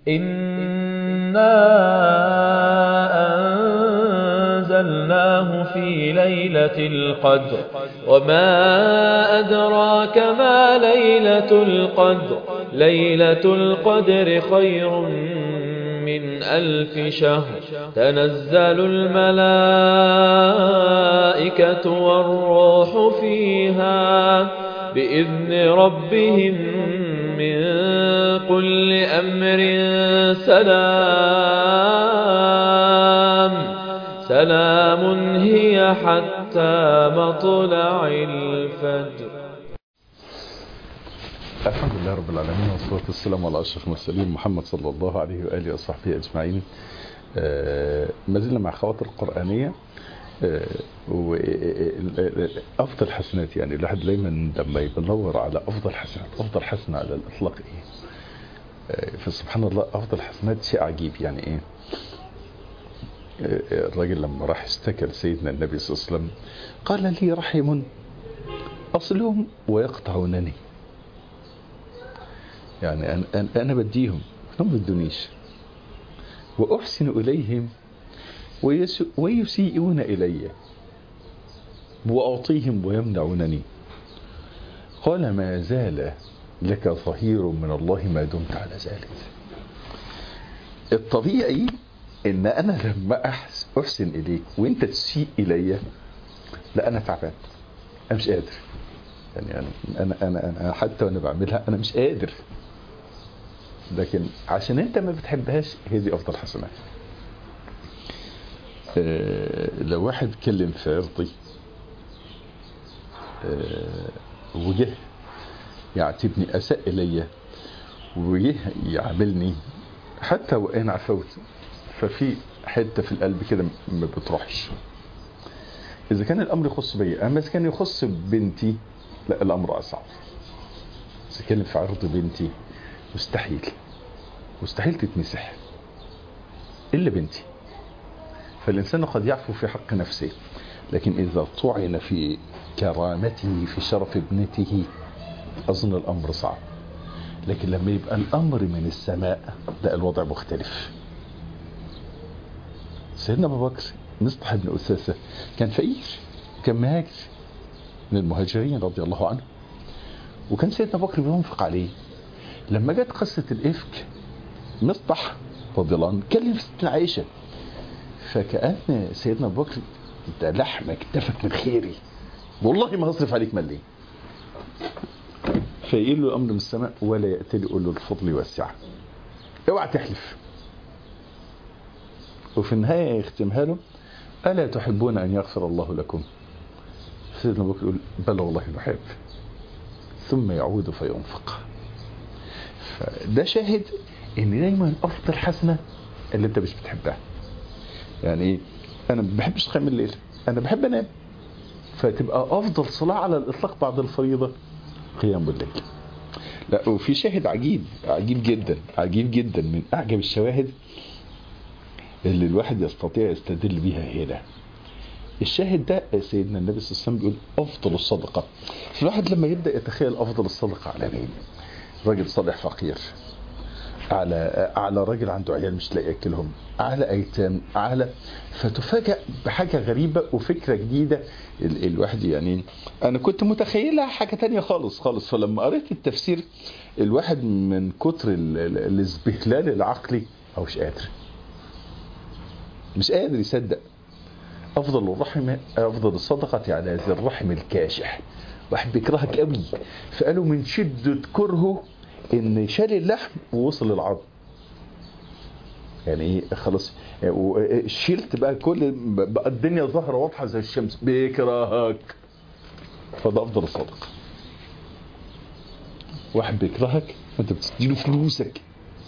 إنا أنزلناه في ليلة القدر وما أدراك ما ليلة القدر ليلة القدر خير من ألف شهر تنزل الملائكة والروح فيها بإذن ربهم من كل أمر سلام سلام هي حتى مطلع الفجر الحمد لله رب العالمين والصلاة والسلام على أشرف المرسلين محمد صلى الله عليه وآله وصحبه أجمعين آه، ما زلنا مع خواطر قرآنية آه، وأفضل حسنات يعني الواحد دايما لما يدور على أفضل حسنات أفضل حسنة على الإطلاق إيه آه، فسبحان الله أفضل حسنات شيء عجيب يعني إيه آه، الراجل لما راح اشتكى لسيدنا النبي صلى الله عليه وسلم قال لي رحم أصلهم ويقطعونني يعني أنا, أنا, أنا بديهم هم بدونيش وأحسن إليهم ويس ويسيئون إلي وأعطيهم ويمنعونني قال ما زال لك ظهير من الله ما دمت على ذلك الطبيعي ان انا لما أحس احسن اليك وانت تسيء الي لا انا تعبان انا مش قادر يعني انا انا انا حتى وانا بعملها انا مش قادر لكن عشان انت ما بتحبهاش هي دي افضل حسنات آه، لو واحد اتكلم في عرضي آه، وجه يعاتبني اساء الي وجه يعاملني حتى وان عفوت ففي حته في القلب كده ما بتروحش اذا كان الامر يخص بيا اما اذا كان يخص بنتي لا الامر اصعب اذا كان في عرض بنتي مستحيل مستحيل تتمسح الا بنتي فالانسان قد يعفو في حق نفسه لكن اذا طعن في كرامته في شرف ابنته اظن الامر صعب لكن لما يبقى الامر من السماء لا الوضع مختلف سيدنا ابو بكر مصطح بن اساسه كان فقير كان مهاجر من المهاجرين رضي الله عنه وكان سيدنا ابو بكر بينفق عليه لما جت قصه الافك مصطح رضي الله عنه كلم ستنا عائشه فكأن سيدنا ابو بكر ده لحمك دفك من خيري والله ما هصرف عليك مليم فيقول له الامر من السماء ولا ياتي يقول له الفضل والسعه اوعى تحلف وفي النهايه يختمها له الا تحبون ان يغفر الله لكم سيدنا ابو بكر يقول بلى والله نحب ثم يعود فينفق فده شاهد ان دايما افضل حسنه اللي انت مش بتحبها يعني ايه انا ما بحبش قيام الليل انا بحب انام فتبقى افضل صلاه على الاطلاق بعد الفريضه قيام الليل لا وفي شاهد عجيب عجيب جدا عجيب جدا من اعجب الشواهد اللي الواحد يستطيع يستدل بها هنا الشاهد ده سيدنا النبي صلى الله عليه وسلم بيقول افضل الصدقه فالواحد لما يبدا يتخيل افضل الصدقه على مين راجل صالح فقير على على راجل عنده عيال مش لاقي ياكلهم على ايتام على فتفاجأ بحاجه غريبه وفكره جديده ال... الواحد يعني انا كنت متخيلها حاجه تانية خالص خالص فلما قريت التفسير الواحد من كتر ال... ال- الازبهلال العقلي هو مش قادر مش قادر يصدق افضل الرحم افضل الصدقه على ذي الرحم الكاشح واحد بيكرهك قوي فقالوا من شده كرهه ان شال اللحم ووصل للعظم يعني ايه خلاص و- شلت بقى كل بقى الدنيا ظاهره واضحه زي الشمس بيكرهك فده افضل الصدقه واحد بيكرهك انت بتديله فلوسك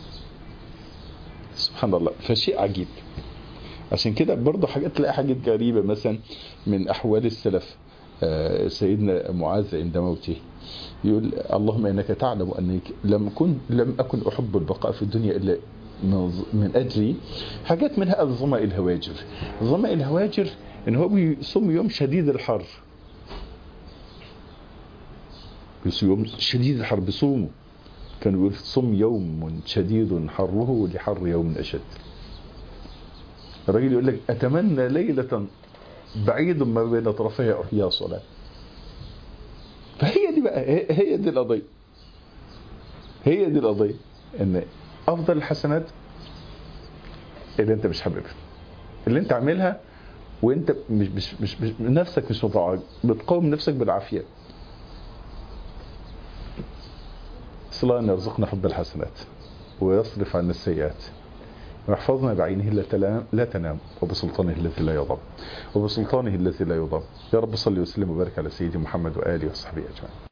سبحان الله فشيء عجيب عشان كده برضه حاجات تلاقي حاجات غريبة مثلا من أحوال السلف آه، سيدنا معاذ عند موته يقول اللهم إنك تعلم أنك لم كن لم أكن أحب البقاء في الدنيا إلا من من أجلي حاجات منها الظمأ الهواجر الظمأ الهواجر إن هو بيصوم يوم شديد الحر بيصوم يوم شديد الحر بيصوموا كان بيقول صم يوم شديد حره لحر يوم أشد الراجل يقول لك أتمنى ليلة بعيد ما بين طرفيها أحياء صلاة فهي دي بقى هي دي القضية هي دي القضية ان افضل الحسنات اللي انت مش حاببها اللي انت عاملها وانت مش مش مش, مش نفسك مش متعاقب بتقاوم نفسك بالعافيه صلى ان يرزقنا حب الحسنات ويصرف عنا السيئات ويحفظنا بعينه التي لا تنام وبسلطانه الذي لا يضم وبسلطانه الذي لا يضم يا رب صل وسلم وبارك على سيدي محمد واله وصحبه اجمعين